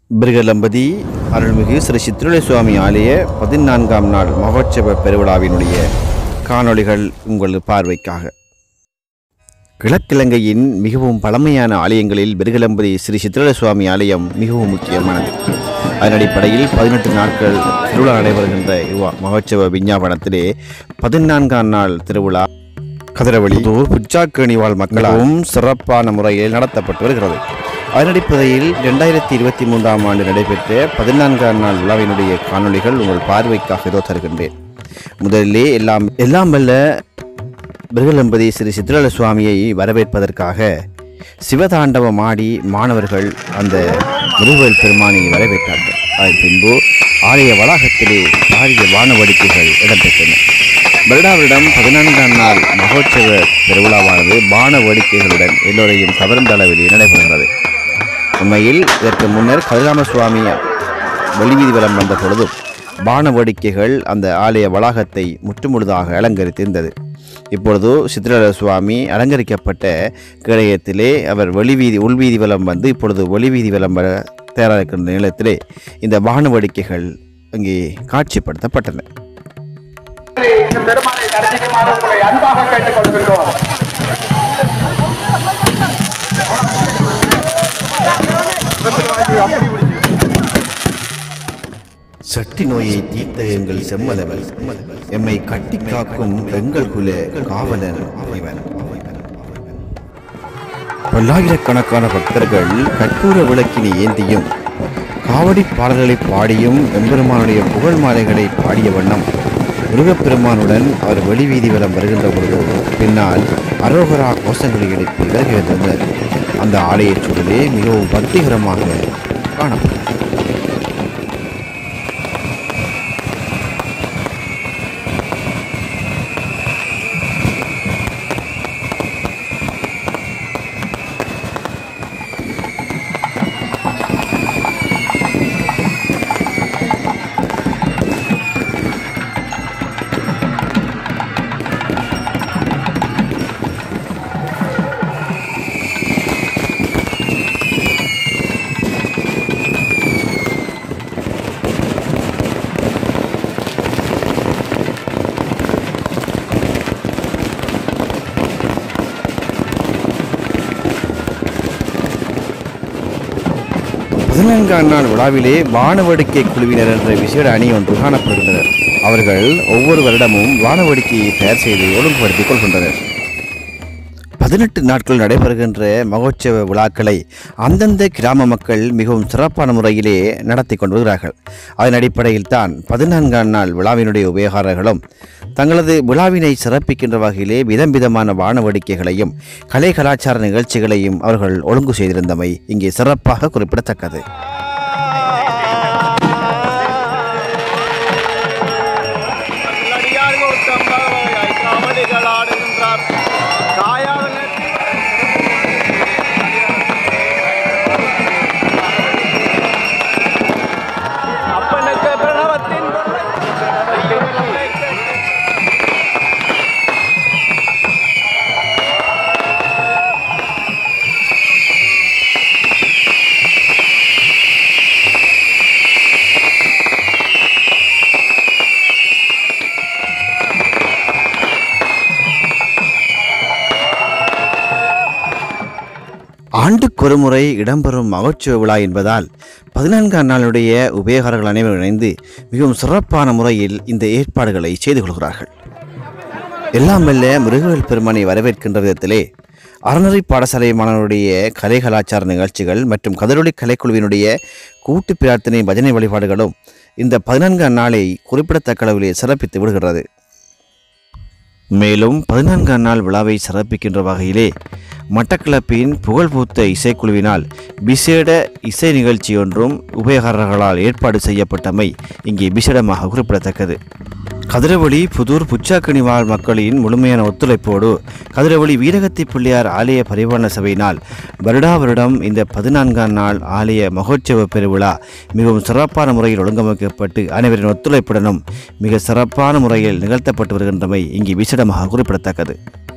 பிருகலம்பதி அருள்மிகு ஸ்ரீ சித்திரலை சுவாமி ஆலய பதினான்காம் நாள் மகோற்சவ பெருவிழாவினுடைய காணொளிகள் உங்கள் பார்வைக்காக கிழக்கிழங்கையின் மிகவும் பழமையான ஆலயங்களில் பிருகலம்பதி ஸ்ரீ சித்திரலை சுவாமி ஆலயம் மிகவும் முக்கியமானது அதன் அடிப்படையில் பதினெட்டு நாட்கள் திருவிழா நடைபெறுகின்ற இவ்வா மகோற்சவ விஞ்ஞாபனத்திலே பதினான்காம் நாள் திருவிழா கதிரவழி புச்சாக்கேணி வாழ் மக்களாகவும் சிறப்பான முறையில் நடத்தப்பட்டு வருகிறது அதன் அடிப்படையில் இரண்டாயிரத்தி இருபத்தி மூன்றாம் ஆண்டு நடைபெற்ற பதினான்காம் நாள் விழாவினுடைய காணொளிகள் உங்கள் பார்வைக்காக இதோ தருகின்றேன் முதலிலே எல்லாம் எல்லாம் வல்ல பிருகலம்பதி ஸ்ரீ சித்திரல சுவாமியை வரவேற்பதற்காக சிவதாண்டவம் ஆடி மாணவர்கள் அந்த முருகவேல் பெருமானை வரவேற்றார்கள் அதன் பின்பு ஆலய வளாகத்திலே பாரிய வானவடிக்கைகள் இடம்பெற்றன வருடா வருடம் பதினான்காம் நாள் மகோற்சவ பெருவிழாவானது பான வேடிக்கைகளுடன் எல்லோரையும் கவர்ந்த அளவிலே நடைபெறுகிறது உண்மையில் இதற்கு முன்னர் கதிராம சுவாமி வெளிவீதி வலம் வந்த பொழுதும் பான வேடிக்கைகள் அந்த ஆலய வளாகத்தை முற்றுமுழுதாக அலங்கரித்திருந்தது இப்பொழுது சித்திரல சுவாமி அலங்கரிக்கப்பட்ட கேடயத்திலே அவர் வெளிவீதி உள்வீதி வலம் வந்து இப்பொழுது வெளிவீதி வலம் வர தயாராக இருக்கின்ற நிலத்திலே இந்த பான வேடிக்கைகள் அங்கே காட்சிப்படுத்தப்பட்டன இந்த பெருமானை தரிசிக்குமாறு உங்களை அன்பாக கேட்டுக் கொள்கின்றோம் சட்டி நோயை தீர்த்த எங்கள் செம்மலவன் எம்மை கட்டி காக்கும் எங்கள் குல காவலன் இவன் பல்லாயிரக்கணக்கான பக்தர்கள் கற்பூர விளக்கினை ஏந்தியும் காவடி பாடல்களை பாடியும் எம்பெருமானுடைய புகழ் மாலைகளை பாடிய வண்ணம் முருகப்பெருமானுடன் அவர் வெளிவீதி வலம் வருகின்ற பொழுது பின்னால் அரோகரா கோஷங்களை எழுப்பி வருகின்றனர் அந்த ஆலயச் சூழலே மிகவும் பக்திகரமாக காணப்பட்டது பதினான்காம் நாள் விழாவிலே வானவேடிக்கை குழுவினர் என்ற விசேட அணி ஒன்று காணப்படுகின்றனர் அவர்கள் ஒவ்வொரு வருடமும் வானவேடிக்கையை தயார் செய்து ஒழுங்குபடுத்திக் கொள்கின்றனர் பதினெட்டு நாட்கள் நடைபெறுகின்ற மகோற்சவ விழாக்களை அந்தந்த கிராம மக்கள் மிகவும் சிறப்பான முறையிலே நடத்தி கொண்டு வருகிறார்கள் அதன் அடிப்படையில் தான் பதினான்காம் நாள் விழாவினுடைய உபயோகாரர்களும் தங்களது விழாவினை சிறப்பிக்கின்ற வகையிலே விதம் விதமான வான வேடிக்கைகளையும் கலை கலாச்சார நிகழ்ச்சிகளையும் அவர்கள் ஒழுங்கு செய்திருந்தமை இங்கே சிறப்பாக குறிப்பிடத்தக்கது நல்லடியார்கள் தம்பகவாய் காவடிகள் ஆடுகின்றார் தாயாக நெற்றி அப்பனுக்கு பிரணவத்தின் ஆண்டுக்கொரு முறை இடம்பெறும் மகோற்சவ விழா என்பதால் பதினான்காம் நாளுடைய உபயோகர்கள் அனைவரும் இணைந்து மிகவும் சிறப்பான முறையில் இந்த ஏற்பாடுகளை செய்து கொள்கிறார்கள் எல்லாம் வல்ல முருகவேல் பெருமானை வரவேற்கின்ற விதத்திலே அறநெறி பாடசாலை மாணவருடைய கலை கலாச்சார நிகழ்ச்சிகள் மற்றும் கதிரொலி கலைக்குழுவினுடைய கூட்டு பிரார்த்தனை பஜனை வழிபாடுகளும் இந்த பதினான்காம் நாளை குறிப்பிடத்தக்க அளவிலே சிறப்பித்து விடுகிறது மேலும் பதினான்காம் நாள் விழாவை சிறப்பிக்கின்ற வகையிலே மட்டக்களப்பின் புகழ்பூத்த இசைக்குழுவினால் விசேட இசை நிகழ்ச்சி ஒன்றும் உபயோகர்களால் ஏற்பாடு செய்யப்பட்டமை இங்கே விசேடமாக குறிப்பிடத்தக்கது கதிரவழி புதூர் புச்சாக்கணி வாழ் மக்களின் முழுமையான ஒத்துழைப்போடு கதிரவழி வீரகத்தி பிள்ளையார் ஆலய பரிபாலன சபையினால் வருடா வருடம் இந்த பதினான்காம் நாள் ஆலய மகோற்சவ பெருவிழா மிகவும் சிறப்பான முறையில் ஒழுங்கமைக்கப்பட்டு அனைவரின் ஒத்துழைப்புடனும் மிக சிறப்பான முறையில் நிகழ்த்தப்பட்டு வருகின்றமை இங்கே விசேடமாக குறிப்பிடத்தக்கது